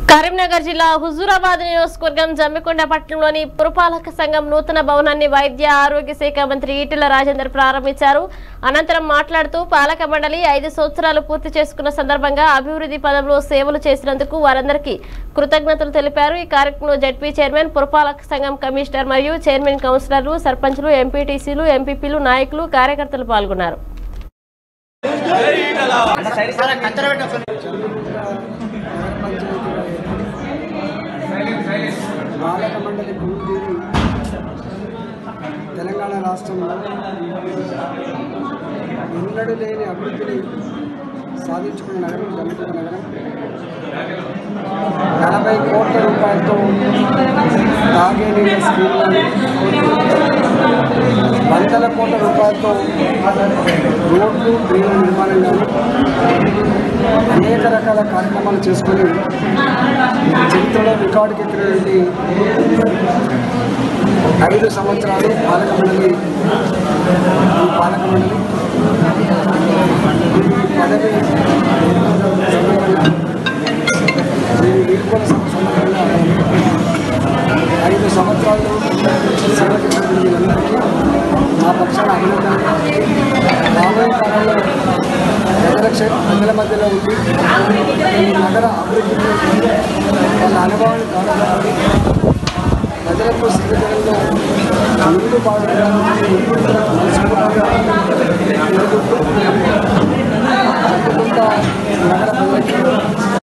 కరీంనగర్ జిల్లా హుజూరాబాద్ నియోజకవర్గం జమ్మికొండ పట్టణంలోని పురపాలక సంఘం నూతన భవనాన్ని వైద్య ఆరోగ్య శాఖ మంత్రి ఈటెల రాజేందర్ ప్రారంభించారు అనంతరం మాట్లాడుతూ పాలక మండలి ఐదు సంవత్సరాలు పూర్తి చేసుకున్న సందర్భంగా అభివృద్ధి పదంలో సేవలు చేసినందుకు వారందరికీ కృతజ్ఞతలు తెలిపారు ఈ కార్యక్రమంలో జడ్పీ చైర్మన్ పురపాలక సంఘం కమిషనర్ మరియు చైర్మన్ కౌన్సిలర్లు సర్పంచ్లు ఎంపీటీసీలు ఎంపీపీలు నాయకులు కార్యకర్తలు పాల్గొన్నారు బాలక మండలి భూమిదేవి తెలంగాణ రాష్ట్రంలో ఎన్నడూ లేని అభివృద్ధిని సాధించుకున్న నగరం జమ్మికొండ నగరం నలభై కోట్ల రూపాయలతో తాగే నీళ్ళ స్కీమ్లను వందల కోట్ల రూపాయలతో రోడ్లు డ్రైన్ల నిర్మాణం కానీ అనేక రకాల కార్యక్రమాలు చేసుకొని చరిత్రలో రికార్డుకి ఎక్కినటువంటి ఐదు సంవత్సరాలు పాలక మండలి ఈ పాలక మండలి ఈ పదవి సందర్భంగా దీని వీడ్కోల సభ సందర్భంగా ఐదు సంవత్సరాలు సేవ చేసిన వీళ్ళందరికీ మా పక్షాన అభినందనలు రాబోయే కాలంలో ప్రజల క్షే- ప్రజల మధ్యలో ఉండి ఈ నగర అభివృద్ధికి వాళ్ళ అనుభవాన్ని కాపాడాలని ప్రజలకు సేవలో ముందు పాల్గొనడానికి మనస్ఫూర్తిగా కోరుకుంటూ జమ్మికుంట నగర ప్రజలకి